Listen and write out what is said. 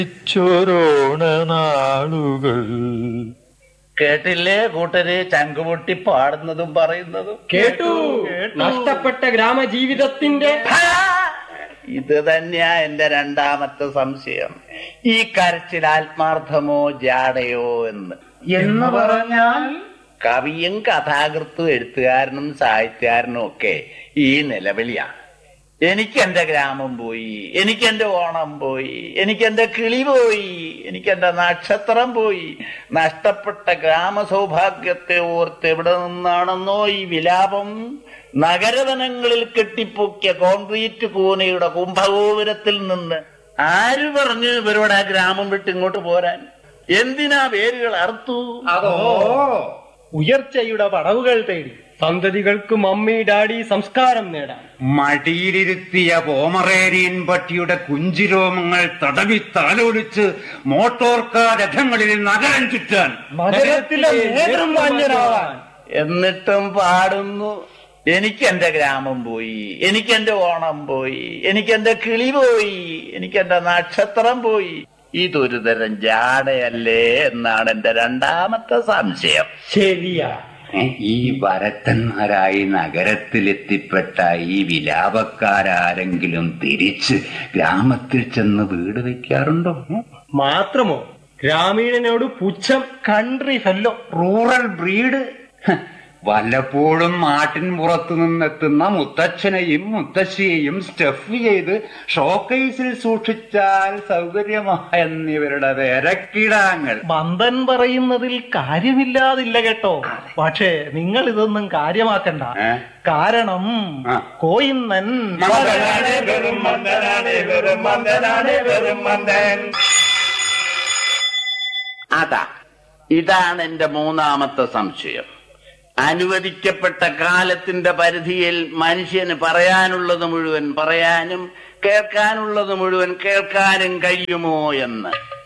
ചോരോണ നാളുകൾ കേട്ടില്ലേ കൂട്ടര് ചങ്കുപൊട്ടി പാടുന്നതും പറയുന്നതും കേട്ടു നഷ്ടപ്പെട്ട ഗ്രാമജീവിതത്തിന്റെ ആ! ഇത് തന്നെയാ എന്റെ രണ്ടാമത്തെ സംശയം ഈ കരച്ചിൽ ആത്മാർത്ഥമോ ജാടയോ എന്ന് എന്ന് പറഞ്ഞാൽ കവിയും കഥാകൃത്തും എഴുത്തുകാരനും സാഹിത്യകാരനും ഒക്കെ ഈ നിലവിളിയാണ് എനിക്ക് എന്റെ ഗ്രാമം പോയി എനിക്ക് എന്റെ ഓണം പോയി എനിക്ക് എന്റെ കിളി പോയി എനിക്ക് എന്റെ നക്ഷത്രം പോയി നഷ്ടപ്പെട്ട ഗ്രാമ സൗഭാഗ്യത്തെ ഓർത്ത് എവിടെ നിന്നാണെന്നോ ഈ വിലാപം നഗരവനങ്ങളിൽ കെട്ടിപ്പൊക്കിയ കോൺക്രീറ്റ് കൂനയുടെ കുംഭഗോപുരത്തിൽ നിന്ന് ആര് പറഞ്ഞു ഇവരോട് ആ ഗ്രാമം വിട്ട് ഇങ്ങോട്ട് പോരാൻ എന്തിനാ വേരുകൾ അറുത്തു അതോ ഉയർച്ചയുടെ പടവുകൾ തേടി സന്തതികൾക്ക് മമ്മി ഡാഡി സംസ്കാരം നേടാൻ മടിയിലിരുത്തിയ പോമറേരിയൻ പട്ടിയുടെ കുഞ്ചിരോമങ്ങൾ തടവി താലോലിച്ച് മോട്ടോർ കാർ രഥങ്ങളിൽ നഗരം ചുറ്റാൻ നഗരത്തിലെ നേതൃമാന്യനാവാൻ എന്നിട്ടും പാടുന്നു എനിക്ക് എന്റെ ഗ്രാമം പോയി എനിക്ക് എന്റെ ഓണം പോയി എനിക്ക് എന്റെ കിളി പോയി എനിക്ക് എന്റെ നക്ഷത്രം പോയി ഇതൊരു തരം ജാടയല്ലേ എന്നാണ് എന്റെ രണ്ടാമത്തെ സംശയം ശരിയാ ഏ, ഈ വരത്തന്മാരായി നഗരത്തിലെത്തിപ്പെട്ട ഈ വിലാപക്കാരാരെങ്കിലും തിരിച്ച് ഗ്രാമത്തിൽ ചെന്ന് വീട് വെക്കാറുണ്ടോ ഏ? മാത്രമോ ഗ്രാമീണനോട് പുച്ഛം കൺട്രി ഫെല്ലോ റൂറൽ ബ്രീഡ് ഹ, വല്ലപ്പോഴും നാട്ടിൻ പുറത്തു നിന്നെത്തുന്ന മുത്തച്ഛനെയും മുത്തശ്ശിയെയും സ്റ്റഫ് ചെയ്ത് ഷോക്കേസിൽ സൂക്ഷിച്ചാൽ സൗകര്യമായെന്നിവരുടെ വിരക്കിടാങ്ങൾ മന്ദൻ പറയുന്നതിൽ കാര്യമില്ലാതില്ല കേട്ടോ പക്ഷേ നിങ്ങൾ ഇതൊന്നും കാര്യമാക്കണ്ട ഏ? കാരണം ആ. കോയിന്നൻ മന്ദനാണ് വെറും മന്ദനാണ് വെറും മന്ദനാണ് വെറും മന്ദൻ അതാ ഇതാണ് എന്റെ മൂന്നാമത്തെ സംശയം അനുവദിക്കപ്പെട്ട കാലത്തിന്റെ പരിധിയിൽ മനുഷ്യന് പറയാനുള്ളത് മുഴുവൻ പറയാനും കേൾക്കാനുള്ളത് മുഴുവൻ കേൾക്കാനും കഴിയുമോ എന്ന്